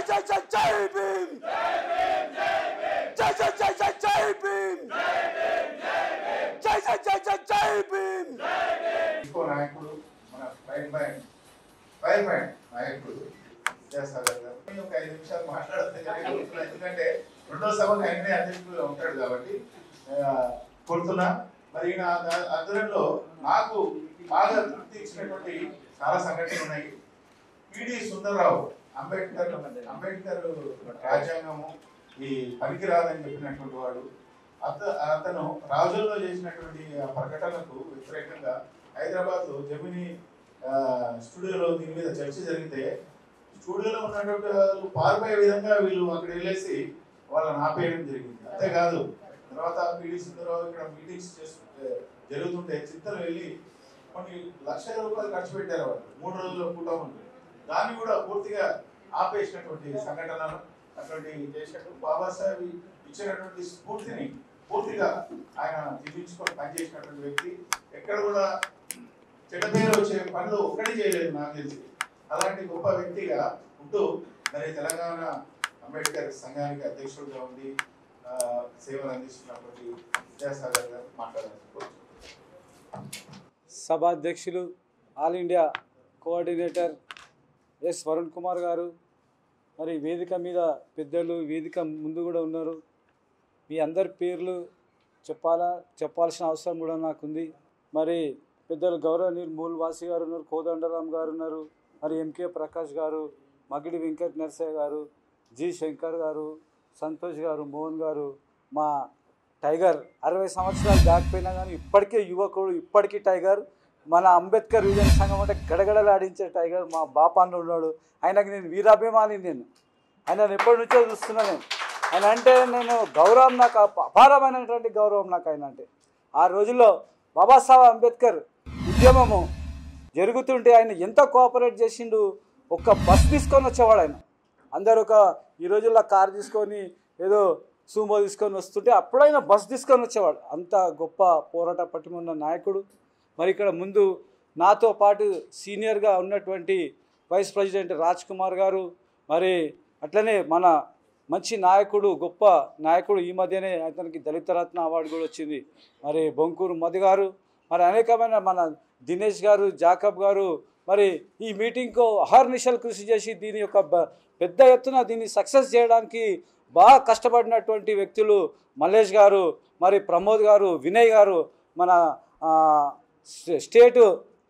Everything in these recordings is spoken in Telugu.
జై జై జై భీమ్ జై జై జై జై జై భీమ్ జై జై జై జై జై భీమ్ ఇంకో నాయకుడు మన ఫైర్ మ్యాన్ ఫైర్ మ్యాన్ నాయకుడు విద్యాసాగర్ గారు నేను ఒక ఐదు నిమిషాలు మాట్లాడితే కానీ కూర్చున్నా. ఎందుకంటే రెండో సభకు ఆయనే అధ్యక్షుడుగా ఉంటాడు కాబట్టి ఆ, కోరుతున్నా మరి ఈయన ఆ- ఆధ్వర్యంలో నాకు బాగా తృప్తి ఇచ్చినటువంటి చాలా సంఘటనలు ఉన్నాయి పిడి సుందరరావు అంబేద్కర్ అంబేద్కర్ రాజ్యాంగము ఈ పనికిరాదని చెప్పినటువంటి వాడు అత అతను రాజుల్లో చేసినటువంటి ఆ ప్రకటనకు వ్యతిరేకంగా హైదరాబాద్ లో జమిని ఆ, స్టూడియోలో దీని మీద చర్చ జరిగితే స్టూడియోలో ఉన్నటువంటి వాళ్ళు పారిపోయే విధంగా వీళ్ళు అక్కడ వెళ్ళేసి వాళ్ళని ఆపేయడం జరిగింది అంతేకాదు తర్వాత పిడి సుందరరావు ఇక్కడ మీటింగ్స్ చేస్తుంటే జరుగుతుంటే చిత్తలు వెళ్ళి కొన్ని లక్షల రూపాయలు ఖర్చు పెట్టారు వాళ్ళు మూడు రోజుల కూటమి దాన్ని కూడా పూర్తిగా ఆపేసినటువంటి సంఘటనలు అటువంటి చేసినట్టు బాబాసాహెబ్ ఇచ్చినటువంటి స్ఫూర్తిని పూర్తిగా ఆయన జీవించుకొని పనిచేసినటువంటి వ్యక్తి ఎక్కడ కూడా చెడ్డ పేరు వచ్చే పనులు ఒక్కటి చేయలేదు నాకు తెలిసి అలాంటి గొప్ప వ్యక్తిగా ఉంటూ మరి తెలంగాణ అంబేద్కర్ సంఘానికి అధ్యక్షుడిగా ఉండి ఆ, సేవలు అందిస్తున్నటువంటి విద్యాసాగర్ గారు మాట్లాడారు సభాధ్యక్షులు all India coordinator S Varun Kumar garu మరి వేదిక మీద పెద్దలు వేదిక ముందు కూడా ఉన్నారు మీ అందరి పేర్లు చెప్పాలా చెప్పాల్సిన అవసరం కూడా నాకుంది మరి పెద్దలు గౌరవనీయులు మూలవాసి గారు ఉన్నారు కోదండరామ్ గారు ఉన్నారు మరి ఎంకే ప్రకాష్ గారు మగిడి వెంకట్ నరసయ్య గారు జి శంకర్ గారు సంతోష్ గారు మోహన్ గారు మా టైగర్ అరవై సంవత్సరాలు దాటిపోయినా కానీ ఇప్పటికే యువకుడు ఇప్పటికీ టైగర్ మన అంబేద్కర్ యువజన సంఘం అంటే గడగడలాడించే టైగర్ మా బాపాన్న ఉన్నాడు ఆయనకి నేను వీరాభిమాని నేను ఆయన ఎప్పటి నుంచో చూస్తున్నా నేను ఆయన అంటే నేను గౌరవం నాకు అప- అపారమైనటువంటి గౌరవం నాకు ఆయన అంటే ఆ రోజుల్లో బాబాసాహెబ్ అంబేద్కర్ ఉద్యమము జరుగుతుంటే ఆయన ఎంత కోఆపరేట్ చేసిండు ఒక్క బస్ తీసుకొని వచ్చేవాడు ఆయన అందరు ఒక ఈ రోజుల్లో కార్ తీసుకొని ఏదో సూమో తీసుకొని వస్తుంటే అప్పుడైనా బస్ తీసుకొని వచ్చేవాడు అంత గొప్ప పోరాట పట్టుమున్న నాయకుడు మరి ఇక్కడ ముందు నాతో పాటు సీనియర్గా ఉన్నటువంటి వైస్ ప్రెసిడెంట్ రాజ్ కుమార్ గారు మరి అట్లనే మన మంచి నాయకుడు గొప్ప నాయకుడు ఈ మధ్యనే అతనికి దళిత రత్న అవార్డు కూడా వచ్చింది మరి బొంకూరు మధు గారు మరి అనేకమైన మన దినేష్ గారు జాకబ్ గారు మరి ఈ మీటింగ్కు అహర్నిశలు కృషి చేసి దీని యొక్క బ- పెద్ద ఎత్తున దీన్ని సక్సెస్ చేయడానికి బాగా కష్టపడినటువంటి వ్యక్తులు మల్లేష్ గారు మరి ప్రమోద్ గారు వినయ్ గారు మన ఆ, స్టే- స్టేటు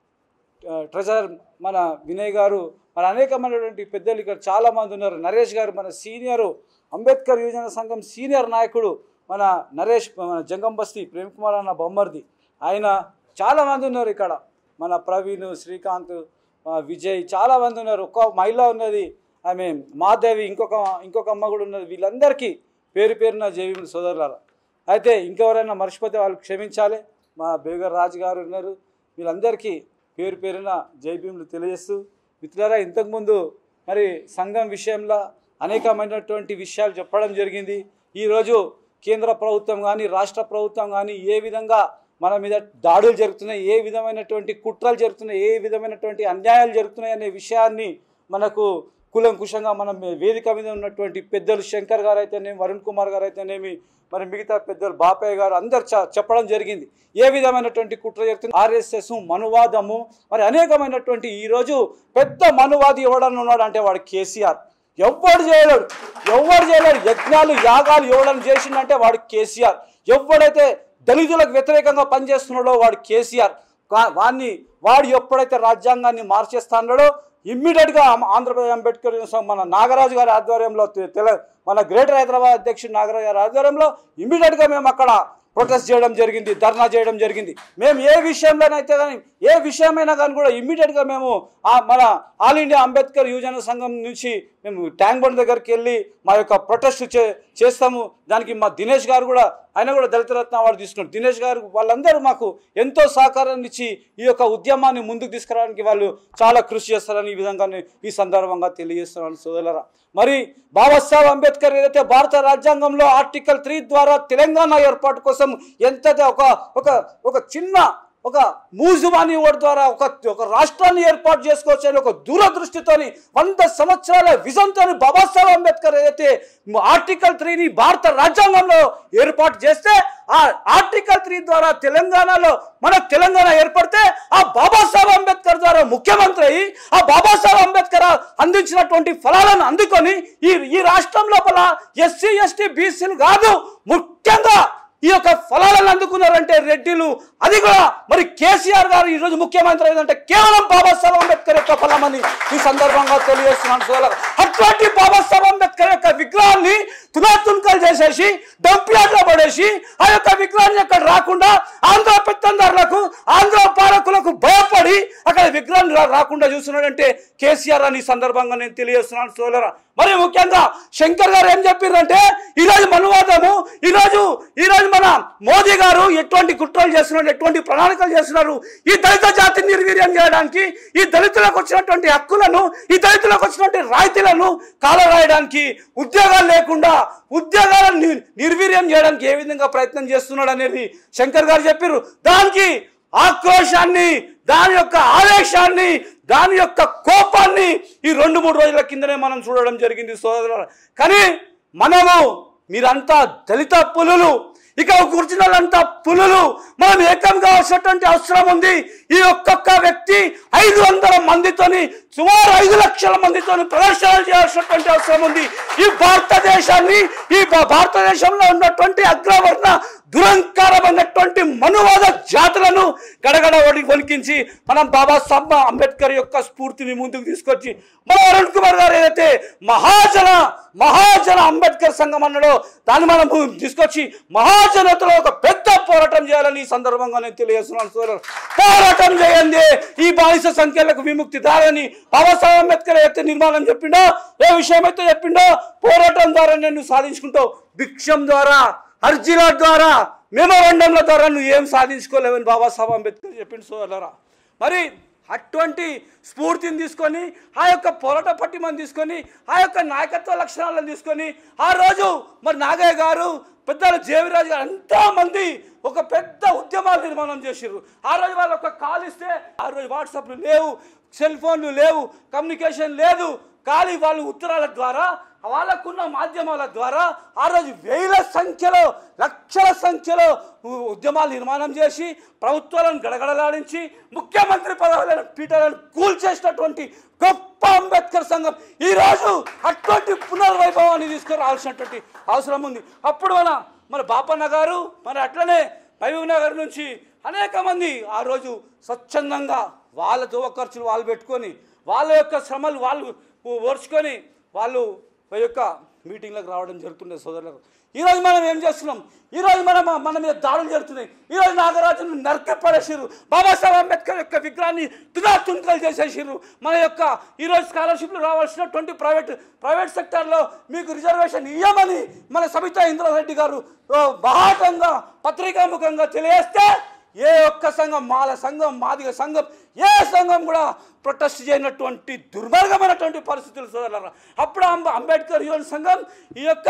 ఆ, ట్రెజరర్ మన వినయ్ గారు మరి అనేకమైనటువంటి పెద్దలు ఇక్కడ చాలామంది ఉన్నారు నరేష్ గారు మన సీనియరు అంబేద్కర్ యువజన సంఘం సీనియర్ నాయకుడు మన నరేష్ మన జంగం బస్తీ ప్రేమ్ కుమార్ అన్న బొమ్మర్ది ఆయన చాలామంది ఉన్నారు ఇక్కడ మన ప్రవీణ్ శ్రీకాంత్ ఆ, విజయ్ చాలామంది ఉన్నారు ఒక్క మహిళ ఉన్నది ఆమె మాధవి ఇంకొక ఇంకొక అమ్మ కూడా ఉన్నది వీళ్ళందరికీ పేరు పేరున జేవి సోదరులారా అయితే ఇంకెవరైనా మర్చిపోతే వాళ్ళు క్షమించాలి మా బేగర్ రాజు గారు ఉన్నారు వీళ్ళందరికీ పేరు పేరున జై భీములు తెలియజేస్తూ మిత్రులారా ఇంతకుముందు మరి సంఘం విషయంలో అనేకమైనటువంటి విషయాలు చెప్పడం జరిగింది ఈరోజు కేంద్ర ప్రభుత్వం కానీ రాష్ట్ర ప్రభుత్వం కానీ ఏ విధంగా మన మీద దాడులు జరుగుతున్నాయి ఏ విధమైనటువంటి కుట్రలు జరుగుతున్నాయి ఏ విధమైనటువంటి అన్యాయాలు జరుగుతున్నాయి అనే విషయాన్ని మనకు కులంకుశంగా మనం వేదిక మీద ఉన్నటువంటి పెద్దలు శంకర్ గారు అయితేనేమి వరుణ్ కుమార్ గారు అయితేనేమి మరి మిగతా పెద్దలు బాపయ్య గారు అందరు చ- చెప్పడం జరిగింది ఏ విధమైనటువంటి కుట్ర జరుగుతుంది ఆర్ఎస్ఎస్ మనువాదము మరి అనేకమైనటువంటి ఈరోజు పెద్ద మనువాది ఎవడన్నా ఉన్నాడు అంటే వాడు కేసీఆర్ ఎవ్వడు చేయలేడు ఎవ్వడు చేయలేడు యజ్ఞాలు యాగాలు ఎవడని చేసిండంటే వాడు కేసీఆర్ ఎవడైతే దళితులకు వ్యతిరేకంగా పనిచేస్తున్నాడో వాడు కేసీఆర్ కా- వాడిని వాడు ఎప్పుడైతే రాజ్యాంగాన్ని మార్చేస్తాడో ఇమ్మీడియట్గా ఆంధ్రప్రదేశ్ అంబేద్కర్ యూనివర్సిటీ మన నాగరాజు గారి ఆధ్వర్యంలో తె- తెల మన గ్రేటర్ హైదరాబాద్ అధ్యక్షుడు నాగరాజు గారి ఆధ్వర్యంలో ఇమ్మీడియట్గా మేము అక్కడ ప్రొటెస్ట్ చేయడం జరిగింది ధర్నా చేయడం జరిగింది మేము ఏ విషయంలోనైతే కానీ ఏ విషయమైనా కానీ కూడా ఇమ్మీడియట్గా మేము ఆ మన ఆల్ ఇండియా అంబేద్కర్ యువజన సంఘం నుంచి మేము ట్యాంక్ బండ్ దగ్గరికి వెళ్ళి మా యొక్క ప్రొటెస్ట్ చే చేస్తాము దానికి మా దినేష్ గారు కూడా ఆయన కూడా దళిత రత్న అవార్డు తీసుకున్నారు దినేష్ గారు వాళ్ళందరూ మాకు ఎంతో సహకారాన్ని ఇచ్చి ఈ యొక్క ఉద్యమాన్ని ముందుకు తీసుకురావడానికి వాళ్ళు చాలా కృషి చేస్తారని ఈ విధంగా నేను ఈ సందర్భంగా తెలియజేస్తున్నాను సోదరులరా మరి బాబాసాహెబ్ అంబేద్కర్ ఏదైతే భారత రాజ్యాంగంలో ఆర్టికల్ త్రీ ద్వారా తెలంగాణ ఏర్పాటు కోసం ఎంత ఒక ఒక ఒక చిన్న ఒక మూజువాని ఓటు ద్వారా ఒక ఒక రాష్ట్రాన్ని ఏర్పాటు చేసుకోవచ్చు అని ఒక దూరదృష్టితోని వంద సంవత్సరాల విజన్తోని బాబాసాహెబ్ అంబేద్కర్ ఏదైతే ఆర్టికల్ త్రీని భారత రాజ్యాంగంలో ఏర్పాటు చేస్తే ఆ ఆర్టికల్ త్రీ ద్వారా తెలంగాణలో మన తెలంగాణ ఏర్పడితే ఆ బాబాసాహెబ్ అంబేద్కర్ ద్వారా ముఖ్యమంత్రి అయ్యి ఆ బాబాసాహెబ్ అంబేద్కర్ అందించినటువంటి ఫలాలను అందుకొని ఈ ఈ రాష్ట్రం లోపల ఎస్సీ ఎస్టీ బీసీలు కాదు ముఖ్యంగా ఈ యొక్క ఫలాలను అందుకున్నారంటే రెడ్డిలు అది కూడా మరి కేసీఆర్ గారు ఈరోజు ముఖ్యమంత్రి అయిందంటే కేవలం బాబాసాహెబ్ అంబేద్కర్ యొక్క ఫలమని ఈ సందర్భంగా తెలియజేస్తున్నాను సోదరులారా. అటువంటి బాబాసాహెబ్ అంబేద్కర్ యొక్క విగ్రహాన్ని తునాతున్కలు చేసేసి డంప్యార్డ్లో పడేసి ఆ యొక్క విగ్రహాన్ని అక్కడ రాకుండా ఆంధ్ర పెత్తందారులకు ఆంధ్ర పాలకులకు భయపడి అక్కడ విగ్రహం రా- రాకుండా చూస్తున్నాడంటే కేసీఆర్ అని ఈ సందర్భంగా నేను తెలియజేస్తున్నాను సోదరా మరి ముఖ్యంగా శంకర్ గారు ఏం చెప్పారంటే ఈరోజు మనువాదము ఈరోజు ఈరోజు మన మోదీ గారు ఎటువంటి కుట్రలు చేస్తున్నారు ఎటువంటి ప్రణాళికలు చేస్తున్నారు ఈ దళిత జాతిని నిర్వీర్యం చేయడానికి ఈ దళితులకు వచ్చినటువంటి హక్కులను ఈ దళితులకు వచ్చినటువంటి రాయితీలను కాలరాయడానికి ఉద్యోగాలు లేకుండా ఉద్యోగాలను ని- నిర్వీర్యం చేయడానికి ఏ విధంగా ప్రయత్నం చేస్తున్నాడు అనేది శంకర్ గారు చెప్పారు దానికి ఆక్రోశాన్ని దాని యొక్క ఆవేశాన్ని దాని యొక్క కోపాన్ని ఈ రెండు మూడు రోజుల కిందనే మనం చూడడం జరిగింది సోదరులారా కానీ మనము మీరంతా దళిత పులులు ఇక కూర్చున్న వాళ్ళంతా పులులు మనం ఏకం కావాల్సినటువంటి అవసరం ఉంది ఈ ఒక్కొక్క వ్యక్తి ఐదు వందల మందితోని సుమారు ఐదు లక్షల మందితోని ప్రదర్శనలు చేయాల్సినటువంటి అవసరం ఉంది ఈ భారతదేశాన్ని ఈ భా- భారతదేశంలో ఉన్నటువంటి అగ్రవర్ణ దురంకారమైనటువంటి మనువాద జాతులను గడగడ వడి- వణికించి మనం బాబాసాహెబ్ అంబేద్కర్ యొక్క స్ఫూర్తిని ముందుకు తీసుకొచ్చి మన అరుణ్ కుమార్ గారు ఏదైతే మహాజన మహాజన అంబేద్కర్ సంఘం అన్నాడో దాన్ని మనం తీసుకొచ్చి మహాజనతలో ఒక పెద్ద పోరాటం చేయాలని ఈ సందర్భంగా నేను తెలియజేస్తున్నాను సోదరు పోరాటం చేయండి ఈ బానిస సంఖ్యలకు విముక్తి దారని బాబాసాహెబ్ అంబేద్కర్ అయితే నిర్మాణం చెప్పిండో ఏ విషయం అయితే చెప్పిండో పోరాటం ద్వారా నేను సాధించుకుంటావు భిక్షం ద్వారా అర్జీల ద్వారా మెమోరండంల ద్వారా నువ్వు ఏం సాధించుకోలేవని బాబాసాహెబ్ అంబేద్కర్ చెప్పిండు సోదరా మరి అటువంటి స్ఫూర్తిని తీసుకొని ఆ యొక్క పోరాట పట్టిమని తీసుకొని ఆ యొక్క నాయకత్వ లక్షణాలను తీసుకొని ఆ రోజు మరి నాగయ్య గారు పెద్దలు జేవిరాజు గారు ఎంతోమంది ఒక పెద్ద ఉద్యమాలు నిర్మాణం చేసిర్రు ఆ రోజు వాళ్ళు ఒక కాల్ ఇస్తే ఆ రోజు వాట్సాప్లు లేవు సెల్ ఫోన్లు లేవు కమ్యూనికేషన్ లేదు కానీ వాళ్ళు ఉత్తరాల ద్వారా వాళ్ళకున్న మాధ్యమాల ద్వారా ఆ రోజు వేల సంఖ్యలో లక్షల సంఖ్యలో ఉ- ఉద్యమాలు నిర్మాణం చేసి ప్రభుత్వాలను గడగడలాడించి ముఖ్యమంత్రి పదవులను పీఠాలను కూల్చేసినటువంటి గొప్ప అంబేద్కర్ సంఘం ఈరోజు అటువంటి పునర్వైభవాన్ని తీసుకురావాల్సినటువంటి అవసరం ఉంది అప్పుడు మన మన బాపన్న గారు మరి అట్లనే మహబూబ్ నగర్ నుంచి అనేక మంది ఆ రోజు స్వచ్ఛందంగా వాళ్ళ దువ్వ ఖర్చులు వాళ్ళు పెట్టుకొని వాళ్ళ యొక్క శ్రమలు వాళ్ళు ఓర్చుకొని వాళ్ళు ఈ యొక్క మీటింగ్లకు రావడం జరుగుతుండే సోదరులకు ఈరోజు మనం ఏం చేస్తున్నాం ఈరోజు మనం మన మీద దాడులు జరుగుతున్నాయి ఈరోజు నాగరాజును నరకపడేసారు బాబాసాహెబ్ అంబేద్కర్ యొక్క విగ్రహాన్ని తునాతుంకలు చేసేసారు మన యొక్క ఈరోజు స్కాలర్షిప్లు రావాల్సినటువంటి ప్రైవేట్ ప్రైవేట్ సెక్టార్లో మీకు రిజర్వేషన్ ఇవ్వమని మన సబితా ఇంద్రారెడ్డి గారు ఓ, బాహాటంగా పత్రికాముఖంగా తెలియజేస్తే ఏ ఒక్క సంఘం మాల సంఘం మాదిగ సంఘం ఏ సంఘం కూడా ప్రొటెస్ట్ చేయనటువంటి దుర్మార్గమైనటువంటి పరిస్థితులు చూడాలరా అప్పుడు అంబ అంబేద్కర్ యువన సంఘం ఈ యొక్క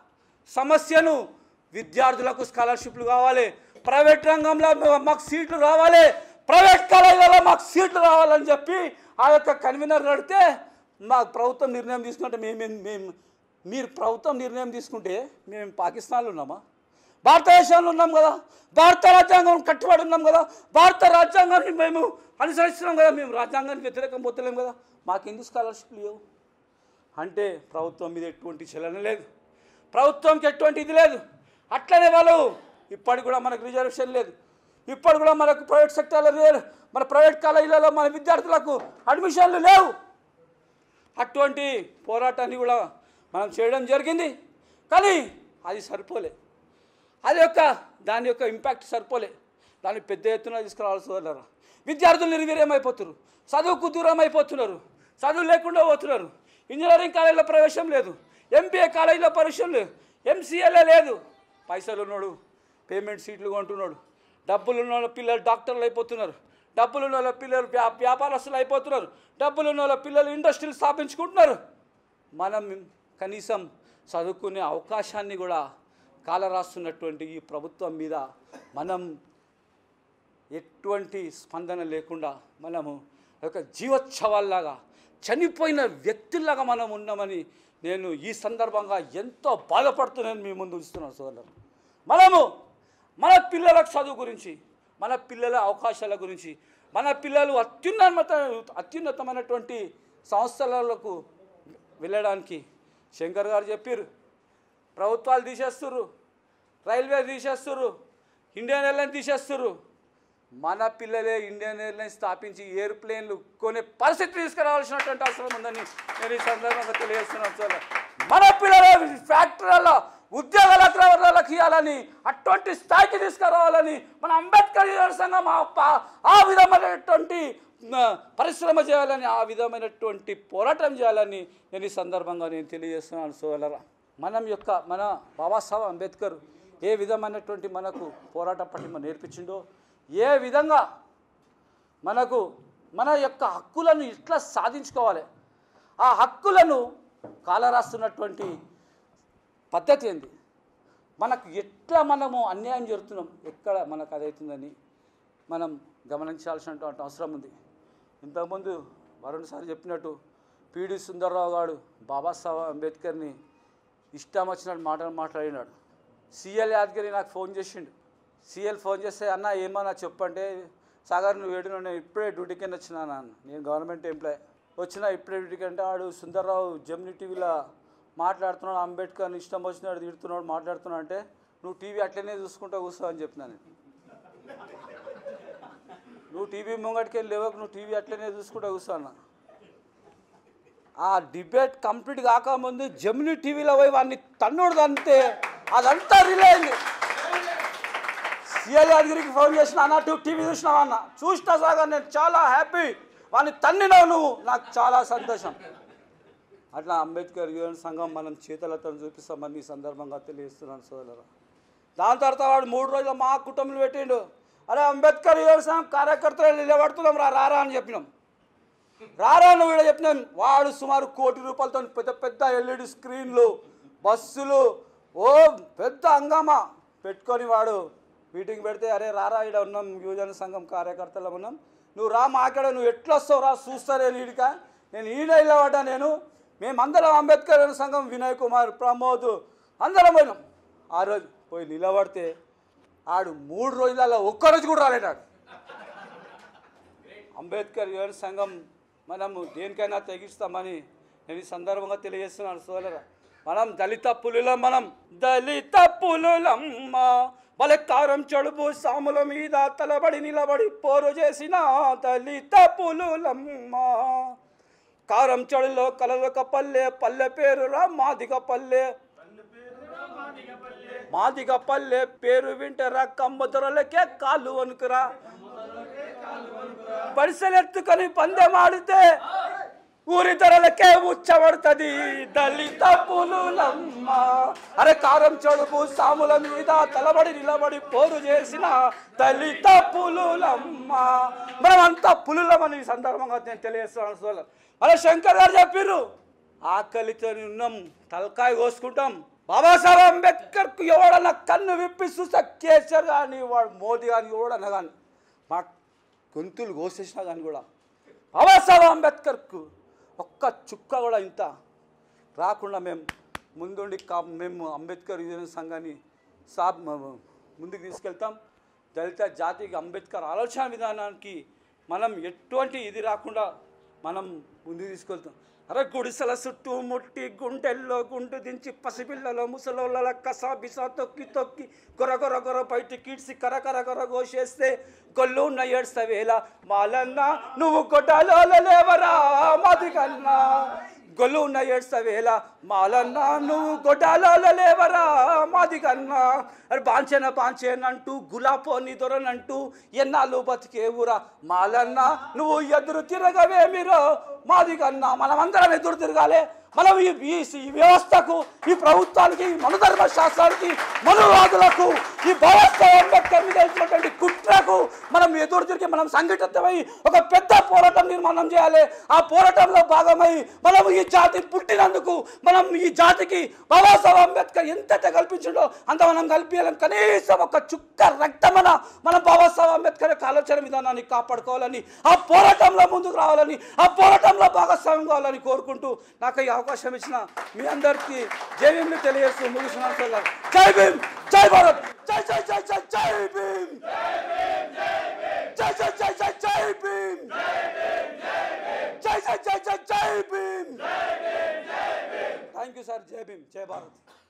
సమస్యను విద్యార్థులకు స్కాలర్షిప్లు కావాలి ప్రైవేట్ రంగంలో మా- మాకు సీట్లు రావాలి ప్రైవేట్ కాలేజీలలో మాకు సీట్లు రావాలని చెప్పి ఆ యొక్క కన్వీనర్ నడితే మా ప్రభుత్వం నిర్ణయం తీసుకుంటే మేము మేము మీరు ప్రభుత్వం నిర్ణయం తీసుకుంటే మేము పాకిస్తాన్లో ఉన్నామా భారతదేశంలో ఉన్నాం కదా భారత రాజ్యాంగం కట్టుబడి ఉన్నాం కదా భారత రాజ్యాంగాన్ని మేము అనుసరిస్తున్నాం కదా మేము రాజ్యాంగానికి వ్యతిరేకం పోతలేం కదా మాకెందుకు స్కాలర్షిప్లు లేవు అంటే ప్రభుత్వం మీద ఎటువంటి చలన లేదు ప్రభుత్వంకి ఎటువంటి ఇది లేదు అట్లనే వాళ్ళు ఇప్పటికి కూడా మనకు రిజర్వేషన్ లేదు ఇప్పటి కూడా మనకు ప్రైవేట్ సెక్టర్లో లేదు మన ప్రైవేట్ కాలేజీలలో మన విద్యార్థులకు అడ్మిషన్లు లేవు అటువంటి పోరాటాన్ని కూడా మనం చేయడం జరిగింది కానీ అది సరిపోలే అది యొక్క దాని యొక్క ఇంపాక్ట్ సరిపోలే దాన్ని పెద్ద ఎత్తున తీసుకురావాల్సి వదలరు విద్యార్థులు నిర్వీర్యం అయిపోతున్నారు చదువుకు దూరం అయిపోతున్నారు చదువు లేకుండా పోతున్నారు ఇంజనీరింగ్ కాలేజీలో ప్రవేశం లేదు ఎంబీఏ కాలేజీలో ప్రవేశం లేదు ఎంసీఏలో లేదు పైసలు ఉన్నాడు పేమెంట్ సీట్లు కొంటున్నాడు డబ్బులు ఉన్న వాళ్ళ పిల్లలు డాక్టర్లు అయిపోతున్నారు డబ్బులు ఉన్న వాళ్ళ పిల్లలు వ్యా- వ్యాపారస్తులు అయిపోతున్నారు డబ్బులు ఉన్న వాళ్ళ పిల్లలు ఇండస్ట్రీలు స్థాపించుకుంటున్నారు మనం కనీసం చదువుకునే అవకాశాన్ని కూడా కాలరాస్తున్నటువంటి ఈ ప్రభుత్వం మీద మనం ఎటువంటి స్పందన లేకుండా మనము ఒక జీవోత్సవాల్లాగా చనిపోయిన వ్యక్తుల్లాగా మనం ఉన్నామని నేను ఈ సందర్భంగా ఎంతో బాధపడుతున్నాను మీ ముందు ఉంచుతున్నాను సోదరు మనము మన పిల్లల చదువు గురించి మన పిల్లల అవకాశాల గురించి మన పిల్లలు అత్యున్నత అత్యున్నతమైనటువంటి సంస్థలకు వెళ్ళడానికి శంకర్ గారు చెప్పారు ప్రభుత్వాలు తీసేస్తుర్రు రైల్వే తీసేస్తుర్రు ఇండియన్ ఎయిర్లైన్స్ తీసేస్తుర్రు మన పిల్లలే ఇండియన్ ఎయిర్లైన్స్ స్థాపించి ఎయిర్ప్లేన్లు కొనే పరిస్థితి తీసుకురావాల్సినటువంటి అవసరం ఉందని నేను ఈ సందర్భంగా తెలియజేస్తున్నాను సార్ మన పిల్లలే ఫ్యాక్టరీలలో ఉద్యోగాల అగ్రవర్గాలకు ఇవ్వాలని అటువంటి స్థాయికి తీసుకురావాలని మన అంబేద్కర్ యువజన సంఘం ఆ ప- ఆ విధమైనటువంటి ఆ, పరిశ్రమ చేయాలని ఆ విధమైనటువంటి పోరాటం చేయాలని నేను ఈ సందర్భంగా నేను తెలియజేస్తున్నాను సోదరా మనం యొక్క మన బాబాసాహెబ్ అంబేద్కర్ ఏ విధమైనటువంటి మనకు పోరాట పటిమ నేర్పించిండో ఏ విధంగా మనకు మన యొక్క హక్కులను ఇట్లా సాధించుకోవాలి ఆ హక్కులను కాలరాస్తున్నటువంటి పద్ధతి ఏంది మనకు ఎట్లా మనము అన్యాయం జరుగుతున్నాం ఎక్కడ మనకు అదవుతుందని మనం గమనించాల్సినటువంటి అవసరం ఉంది ఇంతకుముందు వరుణ్ సార్ చెప్పినట్టు పిడి సుందర్రావు గారు బాబాసాహెబ్ అంబేద్కర్ని ఇష్టం వచ్చినట్టు మాటలు మాట్లాడినాడు సిఎల్ యాదగిరి నాకు ఫోన్ చేసిండు సిఎల్ ఫోన్ చేస్తే అన్న ఏమన్నా చెప్పంటే సాగర్ నువ్వు ఏడు నేను ఇప్పుడే డ్యూటీకి వచ్చినా అన్న నేను గవర్నమెంట్ ఎంప్లాయ్ వచ్చినా ఇప్పుడే డ్యూటీకి అంటే ఆడు సుందర్రావు జమ్ని టీవీలో మాట్లాడుతున్నాడు అంబేద్కర్ని ఇష్టం వచ్చినాడు తిడుతున్నాడు మాట్లాడుతున్నాడు అంటే నువ్వు టీవీ అట్లనే చూసుకుంటా కూర్చో అని చెప్పినా నేను నువ్వు టీవీ ముంగటికి వెళ్ళి లేవకు నువ్వు టీవీ అట్లనే చూసుకుంటా కూర్చో అన్న ఆ డిబేట్ కంప్లీట్ కాకముందు జమిని టీవీలో పోయి వాడిని తన్నుడు అంతే అదంతా రిలే అయింది సిఎల్ యాదగిరికి ఫోన్ చేసిన అన్నట్టు టీవీ చూసినావా అన్న చూసినా సాగా నేను చాలా హ్యాపీ వాడిని తన్నినావు నువ్వు నాకు చాలా సంతోషం అట్లా అంబేద్కర్ యువన సంఘం మనం చేతులతో చూపిస్తామని ఈ సందర్భంగా తెలియజేస్తున్నాను సోదరు దాని తర్వాత వాడు మూడు రోజులు మా కుటుంబంలో పెట్టిండు అరే అంబేద్కర్ యువన సంఘం కార్యకర్తలు నిలబడుతున్నాం రా రారా అని చెప్పినాం రారా నువ్వు వీడ చెప్పినాం వాడు సుమారు కోటి రూపాయలతో పెద్ద పెద్ద ఎల్ఈడి స్క్రీన్లు బస్సులు ఓ పెద్ద హంగామా పెట్టుకొని వాడు మీటింగ్ పెడితే అరే రారా ఇక్కడ ఉన్నాం యువజన సంఘం కార్యకర్తలు ఉన్నాం నువ్వు రా మాకాడ నువ్వు ఎట్లా వస్తావు రా చూస్తారే నీడిక నేను ఈయన ఇల్లవాడా నేను మేమందరం అంబేద్కర్ యువజన సంఘం వినయ్ కుమార్ ప్రమోద్ అందరం పోయినాం ఆ రోజు పోయి నిలబడితే ఆడు మూడు రోజులలో ఒక్కరోజు కూడా రాలేడాడు అంబేద్కర్ యువన సంఘం మనము దేనికైనా తెగిస్తామని నేను ఈ సందర్భంగా తెలియజేస్తున్నాను సోదర మనం దళిత పులులం మనం దళిత పులులమ్మ బలకారం చెడుపు సాముల మీద తలబడి నిలబడి పోరు చేసిన దళిత పులులమ్మ కారం చెడులో కలలొక పల్లె పల్లె పేరురా మాదిగ పల్లె మాదిగ పల్లె పేరు వింటరా కమ్మ దొరలకే కాళ్ళు వణుకురా పరిసలెత్తుకొని పందెమాడితే ఊరి ధరలకే ఉచ్చబడుతుంది దళిత పులులమ్మ అరే కారం చడుపు సాముల మీద తలబడి నిలబడి పోరు చేసిన దళిత పులులమ్మ మనమంతా పులులమని ఈ సందర్భంగా నేను తెలియజేస్తున్నాను సోదరు అరే శంకర్ గారు చెప్పిర్రు ఆకలితో ఉన్నాం తలకాయ కోసుకుంటాం బాబాసాహెబ్ అంబేద్కర్కు ఎవడన్నా కన్ను విప్పి చూస్తే కేసీఆర్ కానీ వాడు మోదీ కానీ ఎవడన్నా కానీ మా గొంతులు కోసేసినా కానీ కూడా బాబాసాహెబ్ అంబేద్కర్కు ఒక్క చుక్క కూడా ఇంత రాకుండా మేము ముందుండి కా మేము అంబేద్కర్ యువజన సంఘాన్ని సా మ- ముందుకు తీసుకెళ్తాం దళిత జాతికి అంబేద్కర్ ఆలోచన విధానానికి మనం ఎటువంటి ఇది రాకుండా మనం ముందుకు తీసుకెళ్తాం అరే గుడిసెల చుట్టూ ముట్టి గుండెల్లో గుండు దించి పసిపిల్లలో ముసలోళ్ళ కసా బిసా తొక్కి తొక్కి గొర గొర గొర బయట కీడ్చి కర కర గొర కోసేస్తే గొల్లు ఉన్న ఏడ్సవేళ మాలన్న నువ్వు గొడ్డలో లేవరా మాది కన్నా గొల్లు ఉన్న ఏడ్సవేళ మాలన్న నువ్వు గొడ్డలో లేవరా మాది కన్నా అరే బాంచెన బాంచెనంటూ గులాపోని దొరనంటూ ఎన్నాళ్ళు బతికే ఊరా మాలన్న నువ్వు ఎదురు తిరగవేమిరో మాది కన్నా మనమందరం ఎదురు తిరగాలి మనం ఈ ఈ ఈ వ్యవస్థకు ఈ ప్రభుత్వానికి ఈ మనుధర్మ శాస్త్రానికి మనువాదులకు ఈ బాబాసాహెబ్ అంబేద్కర్ మీద వేసినటువంటి కుట్రకు వరకు మనం ఎదురు తిరిగి మనం సంఘటితమై ఒక పెద్ద పోరాటం నిర్మాణం చేయాలి ఆ పోరాటంలో భాగమై మనం ఈ జాతి పుట్టినందుకు మనం ఈ జాతికి బాబాసాహెబ్ అంబేద్కర్ ఎంత కల్పించిండో అంత మనం కల్పించాలి కనీసం ఒక చుక్క రక్తమన మనం బాబాసాహెబ్ అంబేద్కర్ యొక్క ఆలోచన విధానాన్ని కాపాడుకోవాలని ఆ పోరాటంలో ముందుకు రావాలని ఆ పోరాటంలో భాగస్వామ్యం కావాలని కోరుకుంటూ నాకు ఈ అవకాశం ఇచ్చిన మీ అందరికీ జై భీమ్ని తెలియజేస్తూ ముగిస్తున్నాను సార్ గారు. జై భీమ్ జై భారత్ జై జై జై జై జై భీమ్ జై జై జై జై జై భీమ్ జై జై జై జై జై భీమ్ థ్యాంక్ యూ సార్ జై భీమ్ జై భారత్